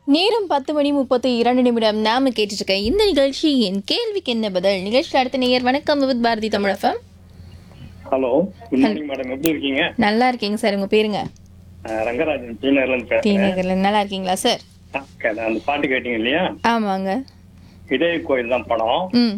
நேரம் பத்து மணி முப்பத்தி இரண்டு நிமிடம் நாம கேட்டுட்டு இருக்க இந்த நிகழ்ச்சி என் கேள்விக்கு என்ன பதில் நிகழ்ச்சியில் அடுத்த நேயர் வணக்கம் with Bharathi Tamilagam hello good morning madam எப்படி இருக்கீங்க நல்லா இருக்கீங்க சார் உங்க பேருங்க அஹ் ரங்கராஜன் டி நகர்ல இருந்து டி பேசுறேன் நகர்ல நல்லா இருக்கீங்களா சார் ஆ, கேட்டேன். அந்த பாட்டு கேட்டீங்க இல்லையா ஆமாங்க இதே கோயில் தான் படம் ம்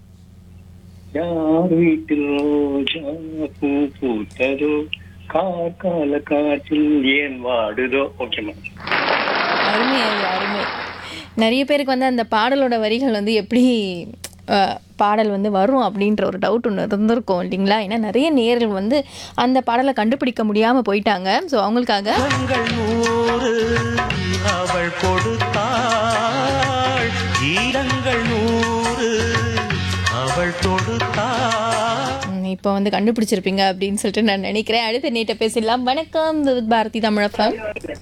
யார் வீட்டில் ரோஜா பூ பூத்ததோ கார்கால காற்றில் ஏன் வாடுதோ ஓகே மேடம் அருமை ஐயா அருமை நிறைய பேருக்கு வந்து அந்த பாடலோட வரிகள் வந்து எப்படி அஹ், பாடல் வந்து வரும் அப்படின்ற ஒரு டவுட் ஒன்று இருந்திருக்கும் இல்லைங்களா ஏன்னா நிறைய நேர்கள் வந்து அந்த பாடலை கண்டுபிடிக்க முடியாமல் போயிட்டாங்க ஸோ அவங்களுக்காக கண்கள் நூறு அவள் கொடுத்தாள் ஈரங்கள் நூறு அவள் தொடுத்தாள் ம், இப்போ வந்து கண்டுபிடிச்சிருப்பீங்க அப்படின்னு சொல்லிட்டு நான் நினைக்கிறேன் அடுத்த நேட்ட பேசிடலாம் வணக்கம் இது Bharathi Tamilagam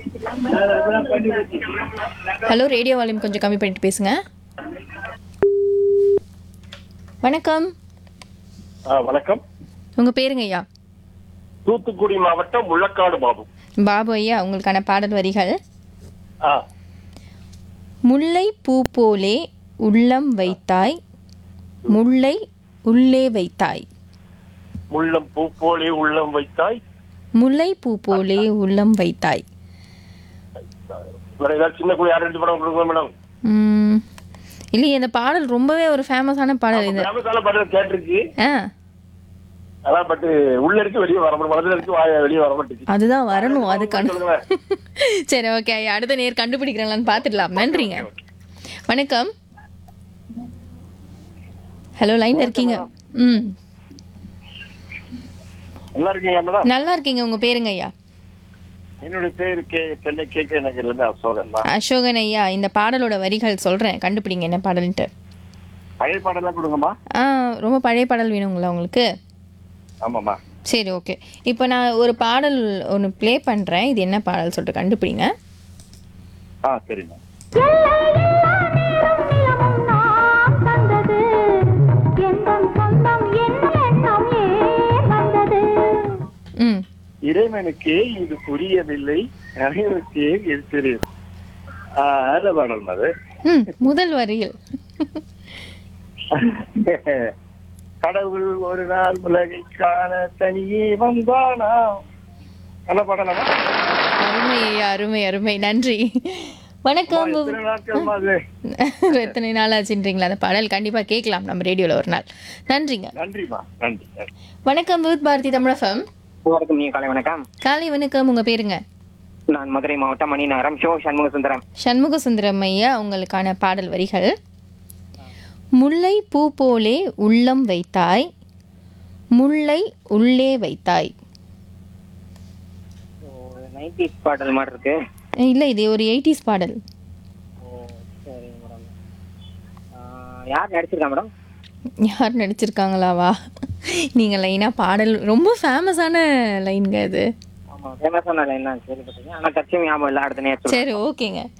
hello radio volume கொஞ்சம் கம்மி பண்ணிட்டு பேசுங்க வணக்கம் ஆ, வணக்கம் உங்க பேருங்க ஐயா தூத்துக்குடி மாவட்டம் முள்ளக்காடு பாபு பாபு ஐயா உங்களுக்கான பாடல் வரிகள் ஆ முல்லை பூ போலே உள்ளம் வைத்தாய் முல்லை உள்ளே வைத்தாய் முள்ளம் பூ போலே உள்ளம் வைத்தாய் முல்லை பூ போலே உள்ளம் வைத்தாய் வேற ஏதாவது சின்ன குழு யார் ரெண்டு படம் கொடுங்க மேடம் ம், இல்லையே இந்த பாடல் ரொம்பவே ஒரு ஃபேமஸான பாடல் இது ஃபேமஸான பாட்டு கேட்டிருக்கு ஆ அதான் பட் உள்ள இருக்கு வெளியே வர மாட்டேன் மனதில் இருக்கு வாய வெளியே வர மாட்டேங்குது அதுதான் வரணும் அதுக்கான சொல்லுங்களேன். சரி ஓகே அடுத்த நேர் கண்டுபிடிக்கிறேன்லான்னு பார்த்துடலாம் நன்றிங்க வணக்கம் ஹலோ லைன்ல இருக்கீங்க ம் நல்லா இருக்கீங்க மேடம் நல்லா இருக்கீங்க உங்க பேருங்க ஐயா என்னுடைய பேரு கே சென்னை கே கே நகர்ல இருந்து அசோகன் தான் அசோகன் ஐயா இந்த பாடலோட வரிகள் சொல்றேன் கண்டுபிடிங்க என்ன பாடல்ன்ட்டு பழைய பாடலாம் கொடுங்கம்மா ஆ ரொம்ப பழைய பாடல் வேணுங்களா உங்களுக்கு ஆமாம்மா சரி ஓகே இப்போ நான் ஒரு பாடல் ஒன்று ப்ளே பண்ணுறேன் இது என்ன பாடல் சொல்லிட்டு கண்டுபிடிங்க ஆ சரிம்மா ம் இறைவனுக்கே இது புரியவில்லை நிறைவனுக்கே இது தெரியும் ஆ, நல்ல பாடல் அது ம் முதல் வரியில் கடவுள் ஒரு நாள் உலகை காண தனியே வந்தானா நல்ல பாடலாமா அருமை ஐயா அருமை அருமை நன்றி வணக்கம் இத்தனை நாட்கள் அது எத்தனை நாள் ஆச்சுன்றீங்களா அந்த பாடல் கண்டிப்பாக கேட்கலாம் நம்ம ரேடியோவில் ஒரு நாள் நன்றிங்க நன்றிம்மா நன்றி நன்றி வணக்கம் வித் பாரதி தமிழகம் வணக்கம் நீங்க காலை வணக்கம் காலை வணக்கம் உங்கள் பேருங்க நான் மதுரை மாவட்டம் மணிநகரம் ஷோ சண்முக சுந்தரம் சண்முக சுந்தரம் ஐயா உங்களுக்கான பாடல் வரிகள் முல்லை பூ போலே உள்ளம் வைத்தாய் முல்லை உள்ளே வைத்தாய் நைன்டிஸ் பாடல் மாதிரி இருக்கு இல்லை இது ஒரு எயிட்டிஸ் பாடல் சரி மேடம் யார் நடிச்சிருக்கா மேடம் யார் நடிச்சிருக்காங்களாவா நீங்கள் லைனாக பாடல் ரொம்ப ஃபேமஸான லைனுங்க இது ஆமா ஃபேமஸான லைன் தான் கேள்விப்பட்டிருக்கேன் ஆனா கட்சியும் ஞாபகம் இல்லை அடுத்த நேரம் சரி ஓகேங்க